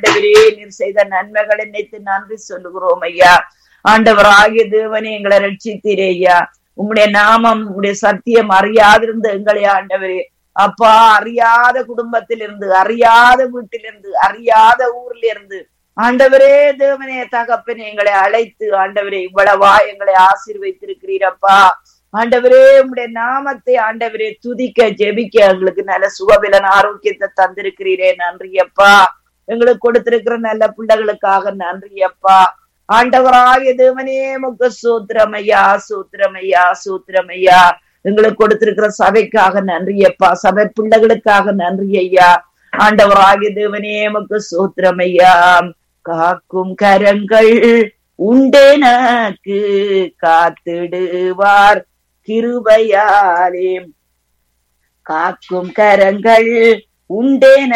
ஆண்டவரே நீர் செய்த நன்மைகளை நினைத்து நன்றி சொல்லுகிறோம் ஐயா ஆண்டவர் ஆகிய தேவனே எங்களை ரட்சித்தீரே ஐயா உம்முடைய நாமம் உம்முடைய சத்தியம் அறியாதிருந்த எங்களை ஆண்டவரே அப்பா அறியாத குடும்பத்தில் இருந்து அறியாத வீட்டிலிருந்து அறியாத ஊர்ல இருந்து ஆண்டவரே தேவனே தகப்பனே எங்களை அழைத்து ஆண்டவரே இவ்வளவா எங்களை ஆசீர்வைத்திருக்கிறீரப்பா ஆண்டவரே உம்முடைய நாமத்தை ஆண்டவரே துதிக்க ஜெபிக்க எங்களுக்கு நல்ல சுகவிலன் ஆரோக்கியத்தை தந்திருக்கிறீரே நன்றி அப்பா எங்களுக்கு கொடுத்திருக்கிற நல்ல பிள்ளைகளுக்காக நன்றி அப்பா ஆண்டவராகிய தேவனே முக சூத்திரமையா சூத்திரமையா சூத்திரமையா எங்களுக்கு கொடுத்திருக்கிற சபைக்காக நன்றி அப்பா சபை பிள்ளைகளுக்காக நன்றி ஐயா ஆண்டவராகிய தேவனே முக சூத்திரமையா காக்கும் கரங்கள் உண்டெனக்கு காத்திடுவார் கிருபையாலே காக்கும் கரங்கள் உண்டேன